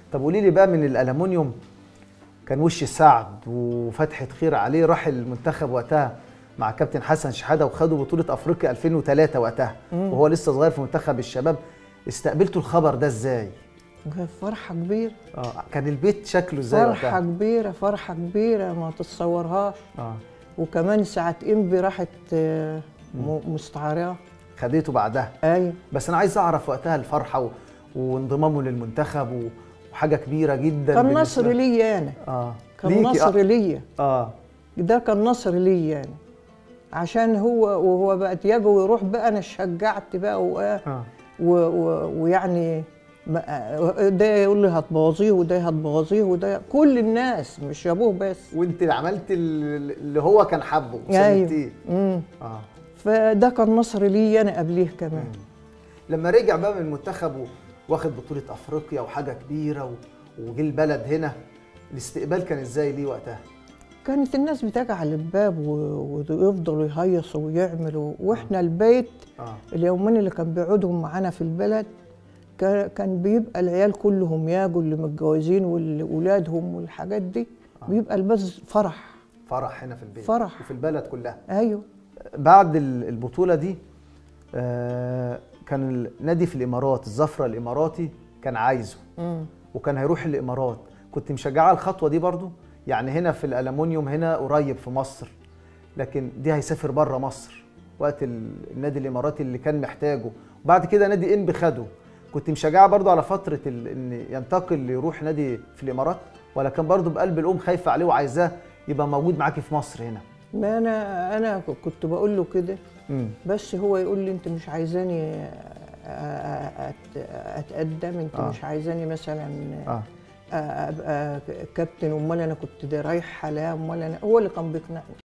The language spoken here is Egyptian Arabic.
طب قولي لي بقى من الالومنيوم كان وش سعد وفتحة خير عليه راح المنتخب وقتها مع كابتن حسن شحاده وخدوا بطوله افريقيا 2003 وقتها وهو لسه صغير في منتخب الشباب استقبلتوا الخبر ده ازاي؟ كانت فرحة كبيرة اه كان البيت شكله ازاي فرحة وقتها؟ كبيرة فرحة كبيرة ما تتصورهاش اه وكمان ساعة انبي راحت آه، م- مستعارة خديته بعدها ايوه بس انا عايز اعرف وقتها الفرحه و... وانضمامه للمنتخب و... وحاجه كبيره جدا كان بالنسبة- نصر ليا انا اه كان ليكي؟ نصر ليا اه, آه. ده كان نصر ليا يعني عشان هو وهو بقى يجي ويروح بقى انا شجعت بقى و... اه و... و... ويعني ما- ده يقول لي هتبوظيه وده هتبوظيه وده كل الناس مش ابوه بس وانت اللي عملت ال- اللي هو كان حبه ايوه وسندتيه امم اه فده كان نصر ليا انا قبليه كمان لما رجع بقى من المنتخب و- واخد بطولة افريقيا وحاجة كبيرة و... وجه البلد هنا الاستقبال كان ازاي ليه وقتها؟ كانت الناس بتجي على الباب و- ويفضلوا يهيصوا ويعملوا واحنا البيت اه اليومين اللي كان بيقعدهم معانا في البلد كا- كان بيبقى العيال كلهم ياجوا اللي متجوزين واولادهم والحاجات دي بيبقى البز فرح فرح هنا في البيت فرح. وفي البلد كلها ايوه بعد ال- البطولة دي آه كان النادي في الامارات الزفرة الاماراتي كان عايزه مم. وكان هيروح الامارات كنت مشجعه الخطوه دي برضو يعني هنا في الالومنيوم هنا قريب في مصر لكن دي هيسافر بره مصر وقت ال- النادي الاماراتي اللي كان محتاجه وبعد كده نادي انبي خده كنت مشجعه برضو على فتره ال- ان ينتقل يروح نادي في الامارات ولا كان برضو بقلب الام خايفه عليه وعايزاه يبقى موجود معاكي في مصر هنا ما انا انا كنت بقول له كده امم بس هو يقول لي انت مش عايزاني أ- أ- أت- اتقدم انت آه. مش عايزاني مثلا اه ابقى كابتن امال انا كنت ده رايحه لا امال انا هو اللي كان بيقنعني